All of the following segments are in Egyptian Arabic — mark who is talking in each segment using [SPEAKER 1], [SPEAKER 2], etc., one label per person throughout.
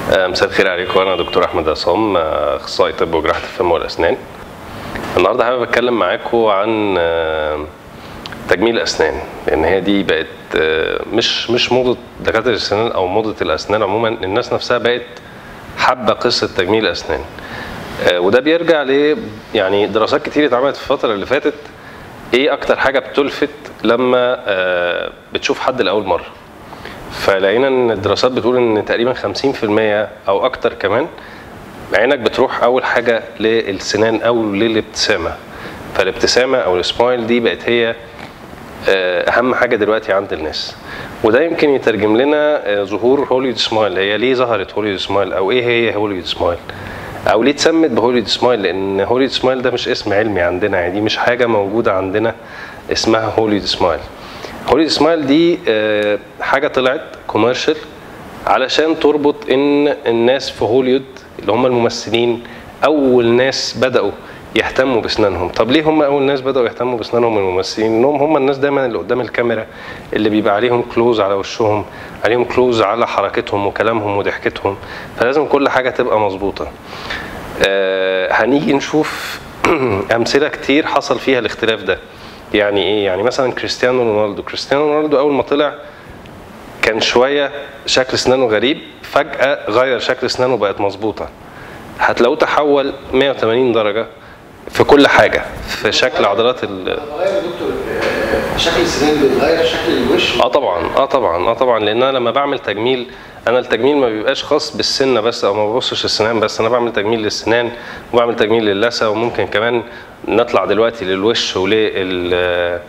[SPEAKER 1] آه، مساء الخير عليكم انا دكتور احمد عصام آه، اخصائي طب وجراحه الفم والاسنان النهارده حابب اتكلم معاكم عن آه، تجميل الاسنان لان هي دي بقت آه، مش مش موضه دكاتره الاسنان او موضه الاسنان عموما الناس نفسها بقت حابه قصه تجميل الاسنان آه، وده بيرجع ل يعني دراسات كتير اتعملت في الفتره اللي فاتت ايه اكتر حاجه بتلفت لما آه، بتشوف حد لاول مره فلقينا ان الدراسات بتقول ان تقريبا 50% او اكتر كمان عينك بتروح اول حاجه للسنان او للابتسامه فالابتسامه او السمايل دي بقت هي آه، اهم حاجه دلوقتي عند الناس وده يمكن يترجم لنا آه، ظهور هوليود سمايل هي ليه ظهرت هوليود سمايل او ايه هي هوليود سمايل او ليه اتسمت بهوليود سمايل لان هوليود سمايل ده مش اسم علمي عندنا يعني دي مش حاجه موجوده عندنا اسمها هوليود سمايل هوليود سمايل دي آه، حاجه طلعت كوميرشال علشان تربط ان الناس في هوليود اللي هم الممثلين اول ناس بداوا يهتموا باسنانهم طب ليه هم اول ناس بداوا يهتموا باسنانهم الممثلين انهم هم الناس دايما اللي قدام الكاميرا اللي بيبقى عليهم كلوز على وشهم عليهم كلوز على حركتهم وكلامهم وضحكتهم فلازم كل حاجه تبقى مظبوطه آه هنيجي نشوف امثله كتير حصل فيها الاختلاف ده يعني ايه يعني مثلا كريستيانو رونالدو كريستيانو رونالدو اول ما طلع كان شويه شكل اسنانه غريب فجاه غير شكل اسنانه بقت مظبوطه هتلاقوه تحول 180 درجه في كل حاجه في شكل عضلات ال
[SPEAKER 2] بتغير يا دكتور آه، شكل السنان بيتغير شكل الوش
[SPEAKER 1] اه طبعا اه طبعا اه طبعا لان انا لما بعمل تجميل انا التجميل ما بيبقاش خاص بالسنه بس او ما ببصش السنان بس انا بعمل تجميل للسنان وبعمل تجميل للثه وممكن كمان نطلع دلوقتي للوش ولل ال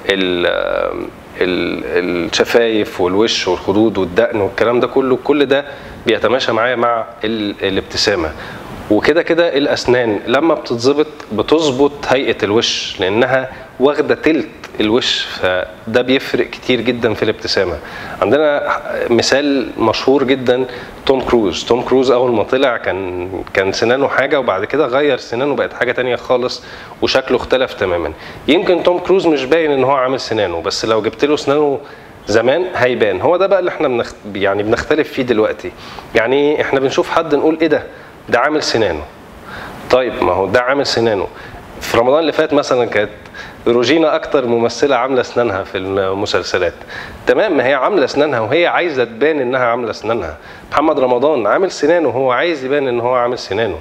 [SPEAKER 1] ال الشفايف والوش والخدود والدقن والكلام ده كله كل ده بيتماشى معايا مع ال- الابتسامه وكده كده الاسنان لما بتتظبط بتظبط هيئه الوش لانها واخده تلت الوش فده بيفرق كتير جدا في الابتسامه عندنا مثال مشهور جدا توم كروز توم كروز اول ما طلع كان كان سنانه حاجه وبعد كده غير سنانه بقت حاجه تانية خالص وشكله اختلف تماما يمكن توم كروز مش باين ان هو عامل سنانه بس لو جبت له سنانه زمان هيبان هو ده بقى اللي احنا بنخ... يعني بنختلف فيه دلوقتي يعني احنا بنشوف حد نقول ايه ده ده عامل سنانه طيب ما هو ده عامل سنانه في رمضان اللي فات مثلا كانت روجينا اكتر ممثله عامله اسنانها في المسلسلات تمام ما هي عامله اسنانها وهي عايزه تبان انها عامله اسنانها محمد رمضان عامل سنانه وهو عايز يبان ان هو عامل سنانه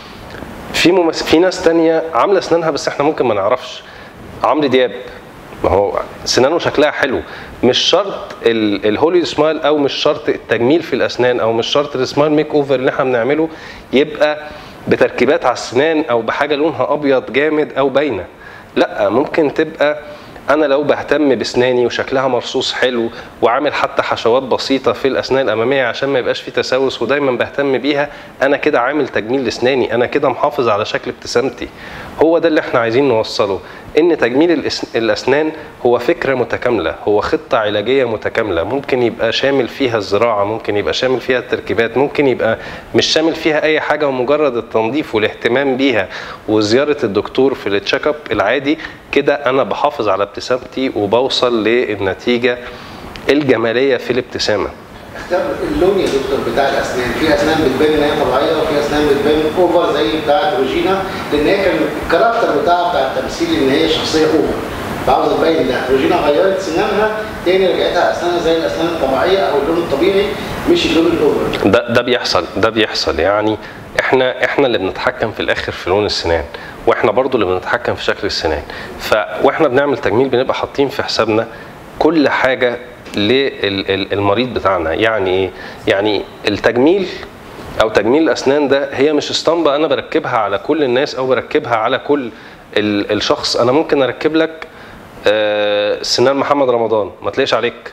[SPEAKER 1] في ممس... في ناس تانية عامله اسنانها بس احنا ممكن ما نعرفش عمرو دياب ما هو سنانه شكلها حلو مش شرط ال- الهولي سمايل او مش شرط التجميل في الاسنان او مش شرط السمايل ميك اوفر اللي احنا بنعمله يبقى بتركيبات على السنان او بحاجه لونها ابيض جامد او باينه لا ممكن تبقى انا لو بهتم باسناني وشكلها مرصوص حلو وعامل حتى حشوات بسيطه في الاسنان الاماميه عشان ما يبقاش في تسوس ودايما بهتم بيها انا كده عامل تجميل لاسناني انا كده محافظ على شكل ابتسامتي هو ده اللي احنا عايزين نوصله ان تجميل الأس- الاسنان هو فكره متكامله هو خطه علاجيه متكامله ممكن يبقى شامل فيها الزراعه ممكن يبقى شامل فيها التركيبات ممكن يبقى مش شامل فيها اي حاجه ومجرد التنظيف والاهتمام بيها وزياره الدكتور في التشيك اب العادي كده انا بحافظ على ابتسامتي وبوصل للنتيجه الجماليه في الابتسامه
[SPEAKER 2] اختار اللون يا دكتور بتاع الاسنان في اسنان بتبان ان هي طبيعيه وفي اسنان بتبان اوفر زي بتاعه روجينا لان هي كان الكاركتر بتاعها بتاع التمثيل ان هي شخصيه اوفر فعاوزه تبين ده روجينا غيرت سنانها تاني رجعتها اسنانها زي الاسنان الطبيعيه او اللون الطبيعي مش اللون الاوفر
[SPEAKER 1] ده ده بيحصل ده بيحصل يعني احنا احنا اللي بنتحكم في الاخر في لون السنان واحنا برضو اللي بنتحكم في شكل السنان ف واحنا بنعمل تجميل بنبقى حاطين في حسابنا كل حاجه للمريض بتاعنا يعني ايه يعني التجميل او تجميل الاسنان ده هي مش اسطمبه انا بركبها على كل الناس او بركبها على كل ال- الشخص انا ممكن اركب لك آه، سنان محمد رمضان ما تلاقيش عليك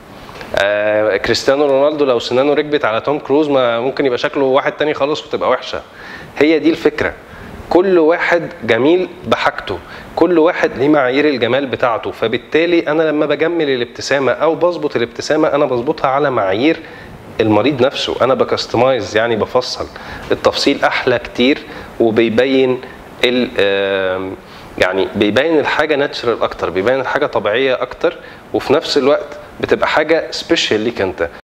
[SPEAKER 1] آه كريستيانو رونالدو لو سنانه ركبت على توم كروز ما ممكن يبقى شكله واحد تاني خالص وتبقى وحشه هي دي الفكره كل واحد جميل بحاجته كل واحد ليه معايير الجمال بتاعته فبالتالي انا لما بجمل الابتسامه او بظبط الابتسامه انا بظبطها على معايير المريض نفسه انا بكستمايز يعني بفصل التفصيل احلى كتير وبيبين ال آم، يعني بيبين الحاجه ناتشرال اكتر بيبين الحاجه طبيعيه اكتر وفي نفس الوقت بتبقى حاجه سبيشال ليك انت